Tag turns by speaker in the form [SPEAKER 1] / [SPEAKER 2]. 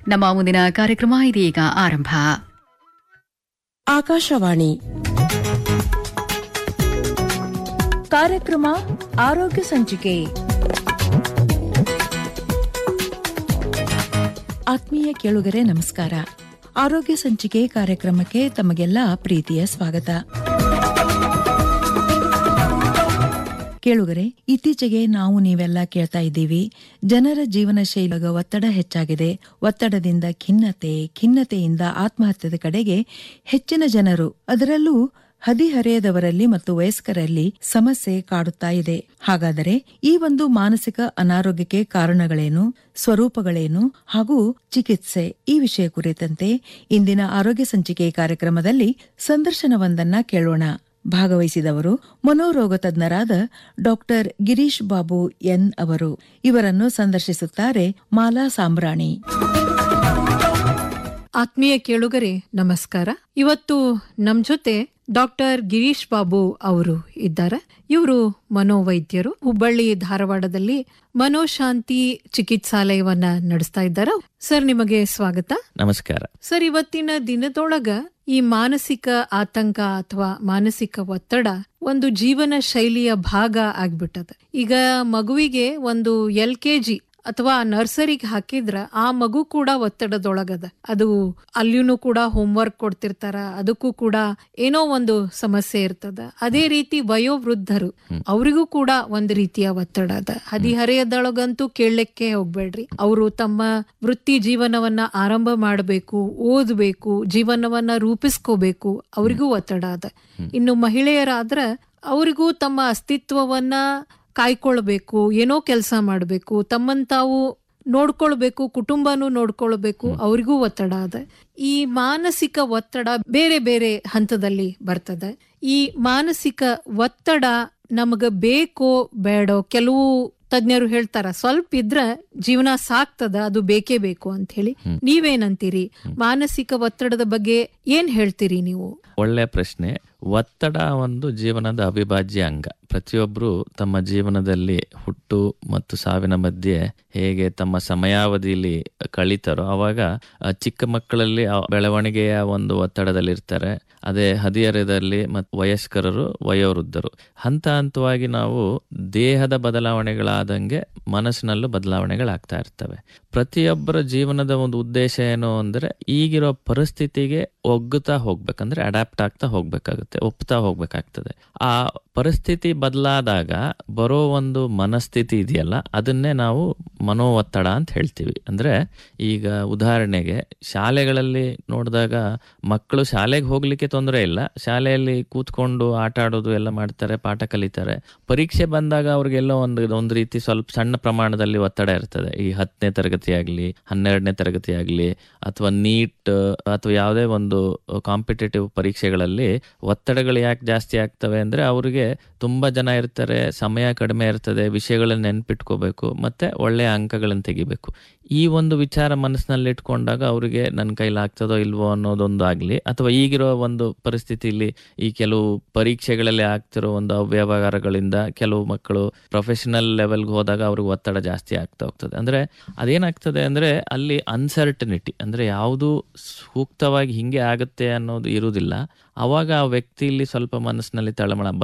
[SPEAKER 1] ನಮ್ಮ ಮುಂದಿನ ಕಾರ್ಯಕ್ರಮ ಇದೀಗ ಆರಂಭ
[SPEAKER 2] ಆಕಾಶವಾಣಿ ಕಾರ್ಯಕ್ರಮ ಆರೋಗ್ಯ ಸಂಚಿಕೆ ಆತ್ಮೀಯ ಕೇಳುಗರೆ ನಮಸ್ಕಾರ ಆರೋಗ್ಯ ಸಂಚಿಕೆ ಕಾರ್ಯಕ್ರಮಕ್ಕೆ ತಮಗೆಲ್ಲ ಪ್ರೀತಿಯ ಸ್ವಾಗತ ಕೇಳುಗರೆ ಇತ್ತೀಚೆಗೆ ನಾವು ನೀವೆಲ್ಲ ಕೇಳ್ತಾ ಇದ್ದೀವಿ ಜನರ ಜೀವನ ಶೈಲಿಗ ಒತ್ತಡ ಹೆಚ್ಚಾಗಿದೆ ಒತ್ತಡದಿಂದ ಖಿನ್ನತೆ ಖಿನ್ನತೆಯಿಂದ ಆತ್ಮಹತ್ಯದ ಕಡೆಗೆ ಹೆಚ್ಚಿನ ಜನರು ಅದರಲ್ಲೂ ಹದಿಹರೆಯದವರಲ್ಲಿ ಮತ್ತು ವಯಸ್ಕರಲ್ಲಿ ಸಮಸ್ಯೆ ಕಾಡುತ್ತಾ ಇದೆ ಹಾಗಾದರೆ ಈ ಒಂದು ಮಾನಸಿಕ ಅನಾರೋಗ್ಯಕ್ಕೆ ಕಾರಣಗಳೇನು ಸ್ವರೂಪಗಳೇನು ಹಾಗೂ ಚಿಕಿತ್ಸೆ ಈ ವಿಷಯ ಕುರಿತಂತೆ ಇಂದಿನ ಆರೋಗ್ಯ ಸಂಚಿಕೆ ಕಾರ್ಯಕ್ರಮದಲ್ಲಿ ಸಂದರ್ಶನವೊಂದನ್ನ ಕೇಳೋಣ ಭಾಗವಹಿಸಿದವರು ಮನೋರೋಗ ತಜ್ಞರಾದ ಡಾಕ್ಟರ್ ಗಿರೀಶ್ ಬಾಬು ಎನ್ ಅವರು ಇವರನ್ನು ಸಂದರ್ಶಿಸುತ್ತಾರೆ ಮಾಲಾ ಸಾಂಬ್ರಾಣಿ
[SPEAKER 3] ಆತ್ಮೀಯ ಕೇಳುಗರೆ ನಮಸ್ಕಾರ ಇವತ್ತು ನಮ್ ಜೊತೆ ಡಾಕ್ಟರ್ ಗಿರೀಶ್ ಬಾಬು ಅವರು ಇದ್ದಾರೆ ಇವರು ಮನೋವೈದ್ಯರು ಹುಬ್ಬಳ್ಳಿ ಧಾರವಾಡದಲ್ಲಿ ಮನೋಶಾಂತಿ ಚಿಕಿತ್ಸಾಲಯವನ್ನ ನಡೆಸ್ತಾ ಇದ್ದಾರೆ ಸರ್ ನಿಮಗೆ ಸ್ವಾಗತ
[SPEAKER 4] ನಮಸ್ಕಾರ
[SPEAKER 3] ಸರ್ ಇವತ್ತಿನ ದಿನದೊಳಗ ಈ ಮಾನಸಿಕ ಆತಂಕ ಅಥವಾ ಮಾನಸಿಕ ಒತ್ತಡ ಒಂದು ಜೀವನ ಶೈಲಿಯ ಭಾಗ ಆಗ್ಬಿಟ್ಟದ ಈಗ ಮಗುವಿಗೆ ಒಂದು ಎಲ್ ಕೆ ಜಿ ಅಥವಾ ನರ್ಸರಿಗೆ ಹಾಕಿದ್ರ ಆ ಮಗು ಕೂಡ ಒತ್ತಡದೊಳಗದ ಅದು ಅಲ್ಲಿಯೂ ಕೂಡ ಹೋಮ್ವರ್ಕ್ ಕೊಡ್ತಿರ್ತಾರ ಅದಕ್ಕೂ ಕೂಡ ಏನೋ ಒಂದು ಸಮಸ್ಯೆ ಇರ್ತದ ಅದೇ ರೀತಿ ವಯೋವೃದ್ಧರು ಅವರಿಗೂ ಕೂಡ ಒಂದು ರೀತಿಯ ಒತ್ತಡ ಅದ ಹದಿಹರೆಯದೊಳಗಂತೂ ಕೇಳಲಿಕ್ಕೆ ಹೋಗ್ಬೇಡ್ರಿ ಅವರು ತಮ್ಮ ವೃತ್ತಿ ಜೀವನವನ್ನ ಆರಂಭ ಮಾಡಬೇಕು ಓದಬೇಕು ಜೀವನವನ್ನ ರೂಪಿಸ್ಕೋಬೇಕು ಅವರಿಗೂ ಒತ್ತಡ ಅದ ಇನ್ನು ಮಹಿಳೆಯರಾದ್ರ ಅವರಿಗೂ ತಮ್ಮ ಅಸ್ತಿತ್ವವನ್ನ ಕಾಯ್ಕೊಳ್ಬೇಕು ಏನೋ ಕೆಲಸ ಮಾಡಬೇಕು ತಮ್ಮನ್ ತಾವು ನೋಡ್ಕೊಳ್ಬೇಕು ಕುಟುಂಬನೂ ನೋಡ್ಕೊಳ್ಬೇಕು ಅವರಿಗೂ ಒತ್ತಡ ಅದ ಈ ಮಾನಸಿಕ ಒತ್ತಡ ಬೇರೆ ಬೇರೆ ಹಂತದಲ್ಲಿ ಬರ್ತದೆ ಈ ಮಾನಸಿಕ ಒತ್ತಡ ನಮಗ ಬೇಕೋ ಬೇಡೋ ಕೆಲವು ತಜ್ಞರು ಹೇಳ್ತಾರ ಸ್ವಲ್ಪ ಇದ್ರ ಜೀವನ ಸಾಕ್ತದ ಅದು ಬೇಕೇ ಬೇಕು ಅಂತ ಹೇಳಿ ನೀವೇನಂತೀರಿ ಮಾನಸಿಕ ಒತ್ತಡದ ಬಗ್ಗೆ ಏನ್ ಹೇಳ್ತೀರಿ ನೀವು
[SPEAKER 4] ಒಳ್ಳೆ ಪ್ರಶ್ನೆ ಒತ್ತಡ ಒಂದು ಜೀವನದ ಅವಿಭಾಜ್ಯ ಅಂಗ ಪ್ರತಿಯೊಬ್ಬರು ತಮ್ಮ ಜೀವನದಲ್ಲಿ ಹುಟ್ಟು ಮತ್ತು ಸಾವಿನ ಮಧ್ಯೆ ಹೇಗೆ ತಮ್ಮ ಸಮಯಾವಧಿಯಲ್ಲಿ ಕಳೀತಾರೋ ಅವಾಗ ಆ, ಚಿಕ್ಕ ಮಕ್ಕಳಲ್ಲಿ ಆ ಬೆಳವಣಿಗೆಯ ಒಂದು ಒತ್ತಡದಲ್ಲಿರ್ತಾರೆ ಅದೇ ಹದಿಹರೆಯದಲ್ಲಿ ಮತ್ತು ವಯಸ್ಕರರು ವಯೋವೃದ್ಧರು ಹಂತ ಹಂತವಾಗಿ ನಾವು ದೇಹದ ಬದಲಾವಣೆಗಳಾದಂಗೆ ಮನಸ್ಸಿನಲ್ಲೂ ಬದಲಾವಣೆಗಳಾಗ್ತಾ ಇರ್ತವೆ ಪ್ರತಿಯೊಬ್ಬರ ಜೀವನದ ಒಂದು ಉದ್ದೇಶ ಏನು ಅಂದ್ರೆ ಈಗಿರೋ ಪರಿಸ್ಥಿತಿಗೆ ಒಗ್ಗುತ್ತಾ ಹೋಗ್ಬೇಕಂದ್ರೆ ಅಡಾಪ್ಟ್ ಆಗ್ತಾ ಹೋಗ್ಬೇಕಾಗುತ್ತೆ ಒಪ್ತಾ ಹೋಗ್ಬೇಕಾಗ್ತದೆ ಆ ಪರಿಸ್ಥಿತಿ ಬದಲಾದಾಗ ಬರೋ ಒಂದು ಮನಸ್ಥಿತಿ ಇದೆಯಲ್ಲ ಅದನ್ನೇ ನಾವು ಮನೋ ಒತ್ತಡ ಅಂತ ಹೇಳ್ತೀವಿ ಅಂದ್ರೆ ಈಗ ಉದಾಹರಣೆಗೆ ಶಾಲೆಗಳಲ್ಲಿ ನೋಡಿದಾಗ ಮಕ್ಕಳು ಶಾಲೆಗೆ ಹೋಗ್ಲಿಕ್ಕೆ ತೊಂದರೆ ಇಲ್ಲ ಶಾಲೆಯಲ್ಲಿ ಕೂತ್ಕೊಂಡು ಆಟ ಆಡೋದು ಎಲ್ಲ ಮಾಡ್ತಾರೆ ಪಾಠ ಕಲಿತಾರೆ ಪರೀಕ್ಷೆ ಬಂದಾಗ ಅವ್ರಿಗೆಲ್ಲೋ ಒಂದು ಒಂದು ರೀತಿ ಸ್ವಲ್ಪ ಸಣ್ಣ ಪ್ರಮಾಣದಲ್ಲಿ ಒತ್ತಡ ಇರ್ತದೆ ಈ ಹತ್ತನೇ ತರಗತಿ ಆಗ್ಲಿ ಹನ್ನೆರಡನೇ ತರಗತಿ ಆಗ್ಲಿ ಅಥವಾ ನೀಟ್ ಅಥವಾ ಯಾವುದೇ ಒಂದು ಕಾಂಪಿಟೇಟಿವ್ ಪರೀಕ್ಷೆಗಳಲ್ಲಿ ಒತ್ತಡಗಳು ಯಾಕೆ ಜಾಸ್ತಿ ಆಗ್ತವೆ ಅಂದ್ರೆ ಅವರಿಗೆ ತುಂಬಾ ಜನ ಇರ್ತಾರೆ ಸಮಯ ಕಡಿಮೆ ಇರ್ತದೆ ವಿಷಯಗಳನ್ನ ನೆನ್ಪಿಟ್ಕೋಬೇಕು ಮತ್ತೆ ಒಳ್ಳೆಯ ಅಂಕಗಳನ್ನು ತೆಗಿಬೇಕು ಈ ಒಂದು ವಿಚಾರ ಮನಸ್ಸಿನಲ್ಲಿ ಇಟ್ಕೊಂಡಾಗ ಅವರಿಗೆ ನನ್ನ ಕೈಲಿ ಆಗ್ತದೋ ಇಲ್ವೋ ಅನ್ನೋದೊಂದು ಆಗ್ಲಿ ಅಥವಾ ಈಗಿರೋ ಒಂದು ಪರಿಸ್ಥಿತಿಯಲ್ಲಿ ಈ ಕೆಲವು ಪರೀಕ್ಷೆಗಳಲ್ಲಿ ಆಗ್ತಿರೋ ಒಂದು ಅವ್ಯವಹಾರಗಳಿಂದ ಕೆಲವು ಮಕ್ಕಳು ಪ್ರೊಫೆಷನಲ್ ಲೆವೆಲ್ಗೆ ಹೋದಾಗ ಅವ್ರಿಗೆ ಒತ್ತಡ ಜಾಸ್ತಿ ಆಗ್ತಾ ಹೋಗ್ತದೆ ಅಂದ್ರೆ ಅದೇನಾಗ್ತದೆ ಅಂದ್ರೆ ಅಲ್ಲಿ ಅನ್ಸರ್ಟನಿಟಿ ಅಂದ್ರೆ ಯಾವುದು ಸೂಕ್ತವಾಗಿ ಹಿಂಗೆ ಆಗುತ್ತೆ ಅನ್ನೋದು ಇರುವುದಿಲ್ಲ ಅವಾಗ ಆ ವ್ಯಕ್ತಿಯಲ್ಲಿ ಸ್ವಲ್ಪ ಮನಸ್ಸಿನಲ್ಲಿ ತಳಮಳ